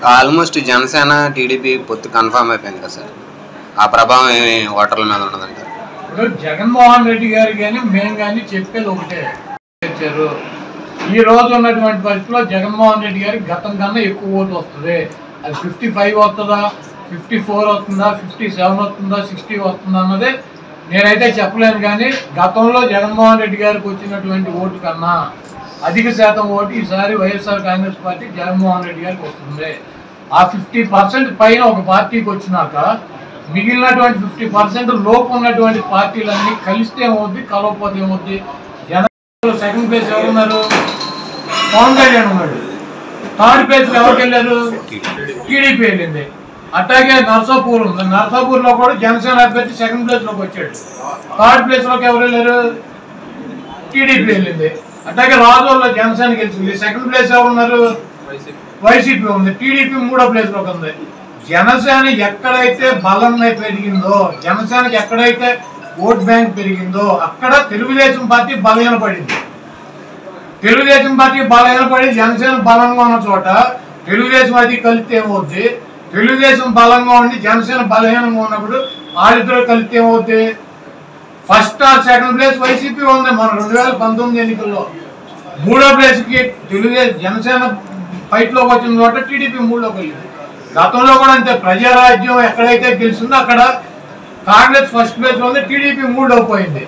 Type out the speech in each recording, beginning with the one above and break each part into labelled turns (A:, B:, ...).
A: almost Janasena TDP పొత్తు confirm అయిపోయింది కదా సార్ ఆ ప్రభావం ఏమి ఓటర్ల మీద ఉండదంటారు
B: ఇప్పుడు జగన్మోహన్ రెడ్డి గారు కానీ మేము కానీ చెప్పేది ఒకటే ఇచ్చారు ఈ రోజు ఉన్నటువంటి పరిస్థితిలో జగన్మోహన్ రెడ్డి గారికి గతం కన్నా ఎక్కువ ఓటు వస్తుంది అది ఫిఫ్టీ ఫైవ్ వస్తుందా ఫిఫ్టీ ఫోర్ వస్తుందా ఫిఫ్టీ సెవెన్ వస్తుందా సిక్స్టీ వస్తుందా అన్నది నేనైతే చెప్పలేను కానీ గతంలో జగన్మోహన్ రెడ్డి గారికి వచ్చినటువంటి ఓటు కన్నా అధిక శాతం ఓటు ఈసారి వైఎస్ఆర్ కాంగ్రెస్ పార్టీ జగన్మోహన్ రెడ్డి గారికి వస్తుంది ఆ ఫిఫ్టీ పర్సెంట్ పైన ఒక పార్టీకి వచ్చినాక మిగిలినటువంటి ఫిఫ్టీ పర్సెంట్ లోపు ఉన్నటువంటి పార్టీలన్నీ కలిస్తే ఏమవుద్ది కలవకపోతే ఏమవుద్ది జన సెకండ్ ప్లేస్ ఎవరున్నారు పవన్ కళ్యాణ్ ఉన్నాడు థర్డ్ ప్లేస్ ఎవరికి వెళ్ళారు టీడీపీ వెళ్ళింది అట్లాగే నర్సాపూర్ ఉంది నర్సాపూర్ లో కూడా జనసేన అభ్యర్థి సెకండ్ ప్లేస్ లోకి వచ్చాడు థర్డ్ ప్లేస్ లోకి ఎవరు వెళ్ళారు టీడీపీ వెళ్ళింది అట్లాగే రాజోల్లో జనసేన గెలిచింది సెకండ్ ప్లేస్ ఎవరు ఉన్నారు వైసీపీ ఉంది టీడీపీ మూడో ప్లేస్ లోకి ఉంది జనసేన ఎక్కడైతే బలం పెరిగిందో జనసేనకి ఎక్కడైతే ఓట్ బ్యాంక్ పెరిగిందో అక్కడ తెలుగుదేశం పార్టీ బలహీనపడింది తెలుగుదేశం పార్టీ బలహీనపడి జనసేన బలంగా ఉన్న చోట తెలుగుదేశం అది కలిస్తే ఏమవుద్ది తెలుగుదేశం బలంగా ఉండి జనసేన బలహీనంగా ఉన్నప్పుడు వాళ్ళిద్దరు కలిస్తే ఏమవుద్ది first or second place YCP ఉంది మన రెండు వేల పంతొమ్మిది ఎన్నికల్లో మూడో ప్లేస్ కి తెలుగుదేశం జనసేన ఫైట్ లోకి వచ్చిన చోట టీడీపీ మూడులోకి వెళ్ళింది గతంలో కూడా అంతే ప్రజారాజ్యం ఎక్కడైతే గెలిచిందో అక్కడ కాంగ్రెస్ ఫస్ట్ ప్లేస్ లో ఉంది టీడీపీ మూడో పోయింది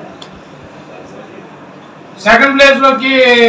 B: సెకండ్ ప్లేస్ లోకి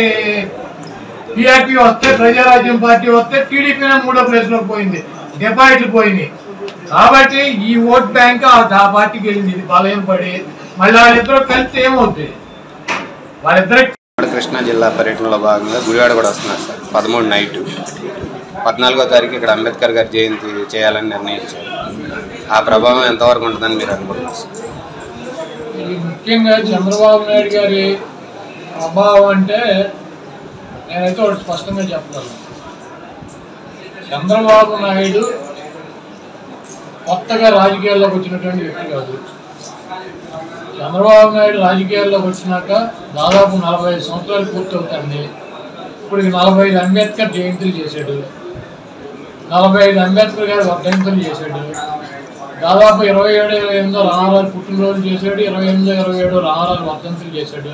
B: టీఆర్పీ వస్తే ప్రజారాజ్యం పార్టీ వస్తే టీడీపీనే మూడో ప్లేస్ లోకి పోయింది డిపాజిట్లు పోయినాయి కాబట్టి ఈ ఓట్ బ్యాంక్ ఆ ఆ పార్టీకి వెళ్ళింది ఇది బలయం పడి మళ్ళీ వాళ్ళిద్దరూ కలిస్తే ఏమవుతుంది వాళ్ళిద్దరికి
A: ఉమ్మడి కృష్ణా జిల్లా పర్యటనలో భాగంగా గుడివాడ కూడా వస్తున్నారు సార్ పదమూడు నైట్ పద్నాలుగో తారీఖు ఇక్కడ అంబేద్కర్ గారి జయంతి చేయాలని నిర్ణయించారు ఆ ప్రభావం ఎంతవరకు ఉంటుందని మీరు అనుకుంటున్నారు సార్
B: ఇది ముఖ్యంగా చంద్రబాబు నాయుడు గారి ప్రభావం అంటే నేనైతే ఒకటి స్పష్టంగా చెప్పగలను చంద్రబాబు నాయుడు కొత్తగా రాజకీయాల్లోకి వచ్చినటువంటి వ్యక్తి కాదు చంద్రబాబు నాయుడు రాజకీయాల్లోకి వచ్చినాక దాదాపు నలభై ఐదు సంవత్సరాలు పూర్తవుతుంది ఇప్పుడు ఈ నలభై ఐదు అంబేద్కర్ జయంతులు చేశాడు నలభై ఐదు అంబేద్కర్ గారు వర్ధంతులు చేశాడు దాదాపు ఇరవై ఏడు ఇరవై ఎనిమిదో రామారావు పుట్టినరోజు చేశాడు ఇరవై ఎనిమిదో ఇరవై ఏడు రామారావు వర్ధంతులు చేశాడు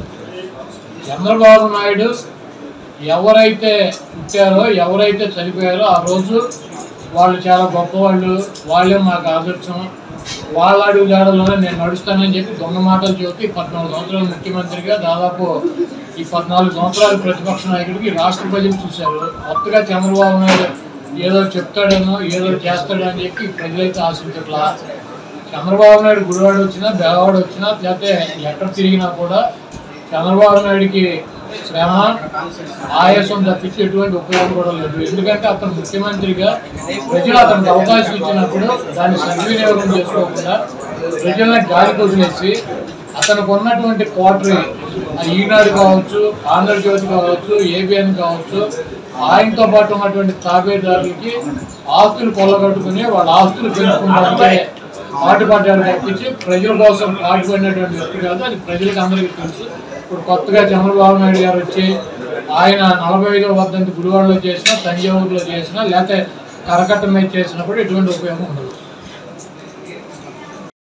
B: చంద్రబాబు నాయుడు ఎవరైతే పుట్టారో ఎవరైతే చనిపోయారో ఆ రోజు వాళ్ళు చాలా గొప్పవాళ్ళు వాళ్ళే మాకు ఆదర్శం వాళ్ళ అడుగు జాడలోనే నేను నడుస్తానని చెప్పి దొంగ మాటలు చెప్పి పద్నాలుగు సంవత్సరాలు ముఖ్యమంత్రిగా దాదాపు ఈ పద్నాలుగు సంవత్సరాలు ప్రతిపక్ష నాయకుడికి ఈ రాష్ట్ర ప్రజలు చూశారు కొత్తగా చంద్రబాబు నాయుడు ఏదో చెప్తాడనో ఏదో చేస్తాడో అని చెప్పి ప్రజలైతే ఆశించట్లా చంద్రబాబు నాయుడు గుడివాడ వచ్చినా బేవాడ వచ్చినా లేకపోతే ఎక్కడ తిరిగినా కూడా చంద్రబాబు నాయుడికి శ్రమ ఆయాసం తప్పించి ఎటువంటి ఉపయోగం కూడా లేదు ఎందుకంటే అతను ముఖ్యమంత్రిగా ప్రజలు అతనికి అవకాశం ఇచ్చినప్పుడు దాన్ని సద్వినియోగం చేసుకోకుండా ప్రజల్ని గాలి వదిలేసి అతనికి ఉన్నటువంటి కోటరీ ఆ ఈనాడు కావచ్చు ఆంధ్రజ్యోతి కావచ్చు ఏబిఎన్ కావచ్చు ఆయనతో పాటు ఉన్నటువంటి తాబేదారులకి ఆస్తులు కొల్లగొట్టుకుని వాళ్ళ ఆస్తులు పెంచుకుంటే పాటుపడ్డాడు తప్పించి ప్రజల కోసం పాటుపడినటువంటి వ్యక్తి కాదు అది ప్రజలకు అందరికీ తెలుసు ఇప్పుడు కొత్తగా చంద్రబాబు నాయుడు గారు వచ్చి ఆయన నలభై ఐదో వర్ధంతి గుడివాడలో చేసినా తంజావూరులో చేసినా లేకపోతే కరకట్ట మీద చేసినప్పుడు ఎటువంటి ఉపయోగం ఉండదు